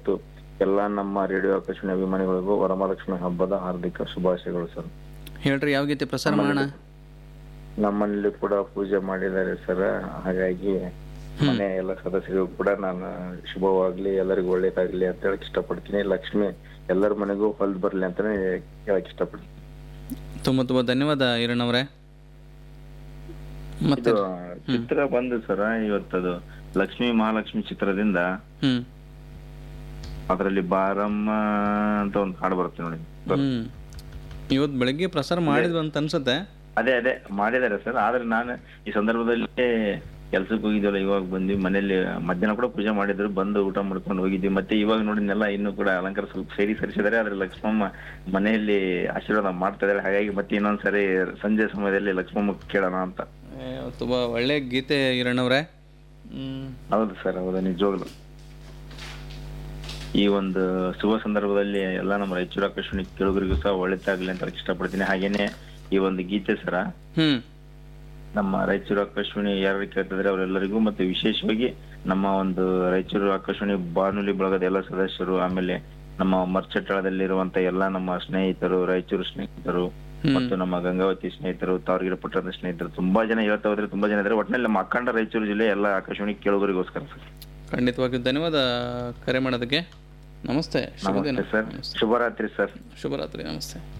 ಮತ್ತು ಎಲ್ಲಾ ನಮ್ಮ ರೇಡಿಯೋ ಆಕಾಶವಾಣಿ ಅಭಿಮಾನಿಗಳಿಗೂ ವರಮಹಾಲಕ್ಷ್ಮಿ ಹಬ್ಬದ ಹಾರ್ದಿಕ ಶುಭಾಶಯಗಳು ಸರ್ ಹೇಳ್ರಿ ಯಾವ ಗೀತೆ ಪ್ರಸಾರ ಮಾಡೋಣ ನಮ್ಮಲ್ಲಿ ಕೂಡ ಪೂಜೆ ಮಾಡಿದ್ದಾರೆ ಸರ್ ಹಾಗಾಗಿ ಮನೆ ಎಲ್ಲ ಸದಸ್ಯರಿಗೂ ಕೂಡ ನಾನು ಶುಭವಾಗ್ಲಿ ಎಲ್ಲರಿಗೂ ಒಳ್ಳೇದಾಗ್ಲಿ ಅಂತ ಹೇಳಕ್ ಇಷ್ಟಪಡ್ತೀನಿ ಲಕ್ಷ್ಮಿ ಎಲ್ಲರ ಮನೆಗೂ ಹೊಲ್ದ್ ಬರ್ಲಿ ಅಂತಾನೆ ಹೇಳಕ್ ಇಷ್ಟಪಡ್ತೀನಿ ತುಂಬ ತುಂಬ ಧನ್ಯವಾದ ಈರಣ್ಣವರೇ ಮತ್ತೆ ಇದು ಚಿತ್ರ ಬಂದು ಸರ ಇವತ್ತದು ಲಕ್ಷ್ಮಿ ಮಹಾಲಕ್ಷ್ಮಿ ಚಿತ್ರದಿಂದ ಹ್ಮ್ ಅದರಲ್ಲಿ ಬಾರಮ್ಮ ಅಂತ ಒಂದು ಹಾಡು ಬರುತ್ತೆ ನೋಡಿ ಹ್ಮ್ ಇವತ್ತು ಬೆಳಗ್ಗೆ ಪ್ರಸಾರ ಮಾಡಿದ್ವಿ ಅಂತ ಅನ್ಸುತ್ತೆ ಅದೇ ಅದೇ ಮಾಡಿದ್ದಾರೆ ಸರ್ ಆದ್ರೆ ನಾನು ಈ ಸಂದರ್ಭದಲ್ಲಿ ಕೆಲ್ಸಕ್ಕೆ ಹೋಗಿದ್ವಲ್ಲ ಇವಾಗ ಬಂದ್ವಿ ಮನೇಲಿ ಮಧ್ಯಾಹ್ನ ಕೂಡ ಪೂಜೆ ಮಾಡಿದ್ರು ಬಂದು ಊಟ ಮಾಡ್ಕೊಂಡು ಹೋಗಿದ್ವಿ ಮತ್ತೆ ಇವಾಗ ನೋಡಿದ್ನೆಲ್ಲ ಇನ್ನು ಕೂಡ ಅಲಂಕಾರ ಸ್ವಲ್ಪ ಸೇರಿ ಸರಿಸಿದ್ದಾರೆ ಆದ್ರೆ ಲಕ್ಷ್ಮಮ್ಮ ಮನೆಯಲ್ಲಿ ಆಶೀರ್ವಾದ ಮಾಡ್ತಾ ಇದಾರೆ ಹಾಗಾಗಿ ಮತ್ತೆ ಇನ್ನೊಂದ್ಸರಿ ಸಂಜೆ ಸಮಯದಲ್ಲಿ ಲಕ್ಷ್ಮಮ್ಮ ಕೇಳೋಣ ಅಂತ ಏ, ತುಂಬ ಒಳ್ಳೆ ಗೀತೆ ಈರಣ್ಣವರೇ ಹ್ಮ್ ಹೌದು ಸರ್ ಹೌದು ನಿಜವಾಗ್ಲು ಈ ಒಂದು ಶುಭ ಸಂದರ್ಭದಲ್ಲಿ ಎಲ್ಲ ನಮ್ಮ ರಾಯಚೂರು ಆಕಾಶವಾಣಿ ಕೇಳುಗರಿಗೂ ಸಹ ಒಳ್ಳೆದಾಗ್ಲಿ ಅಂತ ಹೇಳಕ್ ಇಷ್ಟಪಡ್ತೀನಿ ಹಾಗೇನೆ ಈ ಒಂದು ಗೀತೆ ಸರ ಹ್ಮ್ ನಮ್ಮ ರಾಯಚೂರು ಆಕಾಶವಾಣಿ ಯಾರು ಕೇಳ್ತಿದ್ರೆ ಅವರೆಲ್ಲರಿಗೂ ಮತ್ತೆ ವಿಶೇಷವಾಗಿ ನಮ್ಮ ಒಂದು ರಾಯಚೂರು ಆಕಾಶವಾಣಿ ಬಾನುಲಿ ಬಳಗದ ಎಲ್ಲ ಸದಸ್ಯರು ಆಮೇಲೆ ನಮ್ಮ ಮರ್ಚಟ್ಟಳದಲ್ಲಿರುವಂತ ಎಲ್ಲ ನಮ್ಮ ಸ್ನೇಹಿತರು ರಾಯಚೂರು ಸ್ನೇಹಿತರು ಮತ್ತು ನಮ್ಮ ಗಂಗಾವತಿ ಸ್ನೇಹಿತರು ತಾವರಗಿರಿ ಪಟ್ಟಣದ ಸ್ನೇಹಿತರು ತುಂಬಾ ಜನ ಹೇಳ್ತಾ ಹೋದ್ರೆ ತುಂಬಾ ಜನ ಇದ್ದಾರೆ ಒಟ್ಟಿನಲ್ಲಿ ನಮ್ಮ ಅಖಂಡ ರಾಯಚೂರು ಜಿಲ್ಲೆ ಎಲ್ಲ ಆಕಾಶವಾಣಿ ಕೇಳುಗರಿಗೋಸ್ಕರ ಸರ್ ಖಂಡಿತವಾಗಿಯೂ ಧನ್ಯವಾದ ಕರೆ ಮಾಡೋದಕ್ಕೆ ನಮಸ್ತೆ ಶುಭ ದಿನ ನಮಸ್ತೆ ಸರ್ ಶುಭರಾತ್ರಿ ಸರ್ ಶುಭರಾತ್ರಿ ನಮಸ್ತೆ